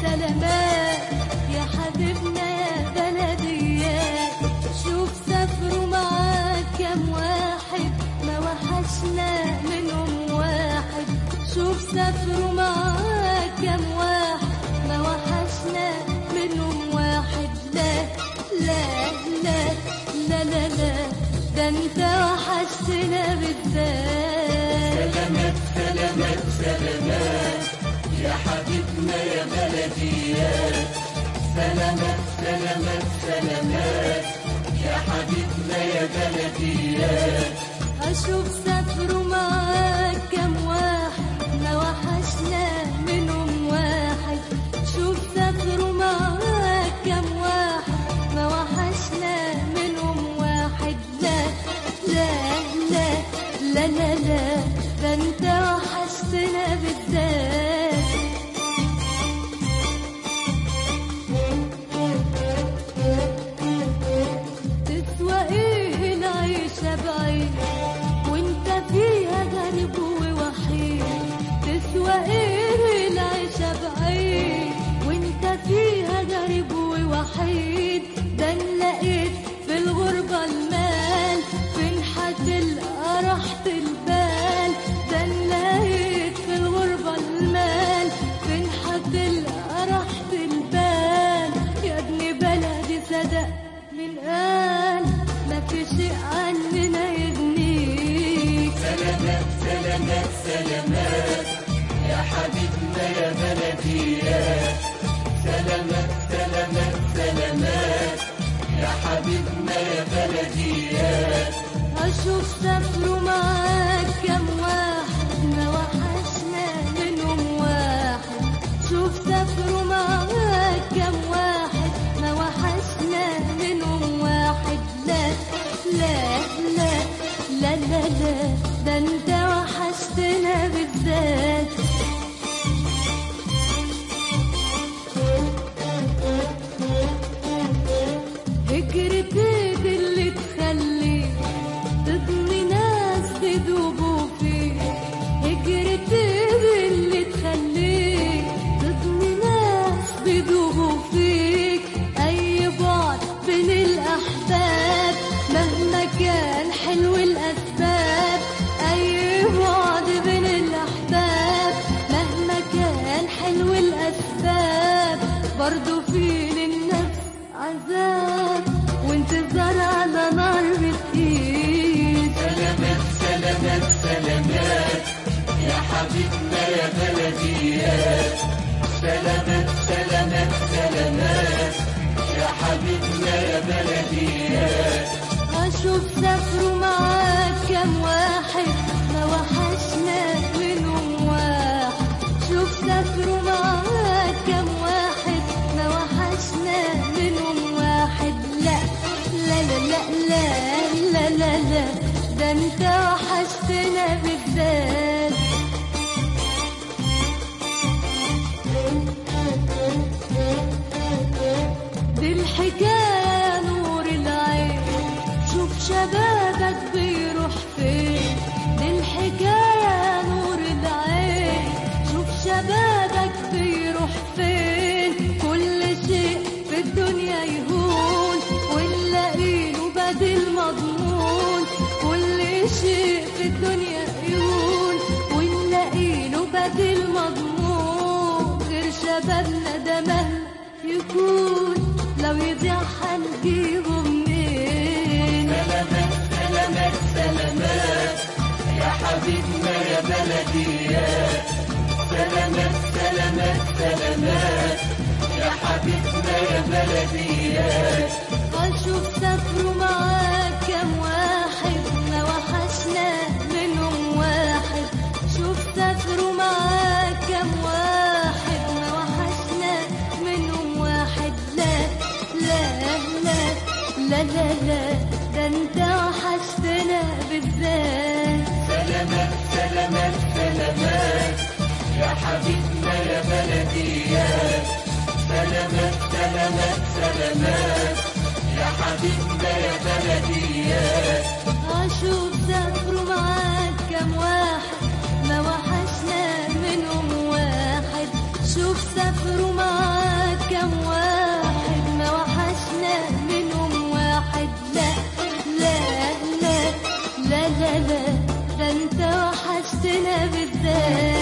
سلامات يا حبيبنا يا بلديات شوف سافروا معاك كم واحد ما وحشنا منهم واحد شوف سافروا معاك كم واحد ما وحشنا منهم واحد لا لا لا لا لا لا ده انت وحشتنا بالذات سلامات سلامات سلامات يا حبيبنا يا بلديات سلامات سلامات سلامات يا حبيبنا يا بلديات أشوف سافروا معاك كم واحد ما وحشنا منهم واحد شوف سافروا معاك كم واحد ما وحشنا منهم واحد لا لا لا لا لا لا ده انت وحشتنا بالذات تسوى ايه العيشة بعيد وانت فيها غريب ووحيد تسوى ايه العيشة بعيد وانت فيها غريب ووحيد ده إن لقيت في الغربة المال فين هتلقى راحة البال ده إن لقيت في الغربة المال فين هتلقى راحة البال يا ابن بلدي صدق من قال ما في شيء عننا يغنيك سلامات سلامات سلامات يا حبيبنا يا بلديات سلامات سلامات سلامات يا حبيبنا يا بلديات أشوف سافروا معاك كم واحد ما وحشنا منهم واحد شوف سافروا معاك كم واحد ما وحشنا منهم واحد لا لا لا لا لا لا ده انت وحشتنا بالذات هجرتي دي اللي تخليك تضني ناس تدوبوا فيك هجرتي دي اللي تخليك تضني ناس تدوبوا فيك أي بعد بين الأحباب مهما كان حلو الأسباب أي بعد بين الأحباب مهما كان حلو الأسباب برضو في للنفس عذاب وانتظار على نار بتقيد سلامات سلامات سلامات يا حبيبنا يا بلديات سلامات سلامات سلامات يا حبيبنا يا بلديات أشوف سافروا معاك كم واحد ما وحشنا منهم واحد شوف سافروا معاك كم واحد ما وحشنا منهم واحد لا لا لا لا لا لا لا لا ده انت وحشتنا بالذات دي الحكاية نور العين شوف شبابك بيروح فين دي الحكاية نور العين شوف شبابك بيروح فين كل شيء في الدنيا يهون ونلاقيله بدل مضمون كل شيء في الدنيا يهون ونلاقيله بدل مضمون غير شبابنا ده مهما يكون لو يضيع هنجيبه منين سلامات سلامات سلامات يا حبيبنا يا بلديات سلامات سلامات سلامات يا حبيبنا يا بلديات أشوف سافروا معاك كم واحد ما وحشنا منهم واحد شوف سافروا معاك كم واحد ما وحشنا منهم واحد لا لا لا لا لا لا ده انت وحشتنا بالذات سلامات سلامات سلامات يا حبيبنا يا بلديات سلامات سلامات سلامات يا حبيبنا يا بلديات أشوف سافروا معاك كم واحد ما وحشنا منهم واحد شوف سافروا معاك ازاي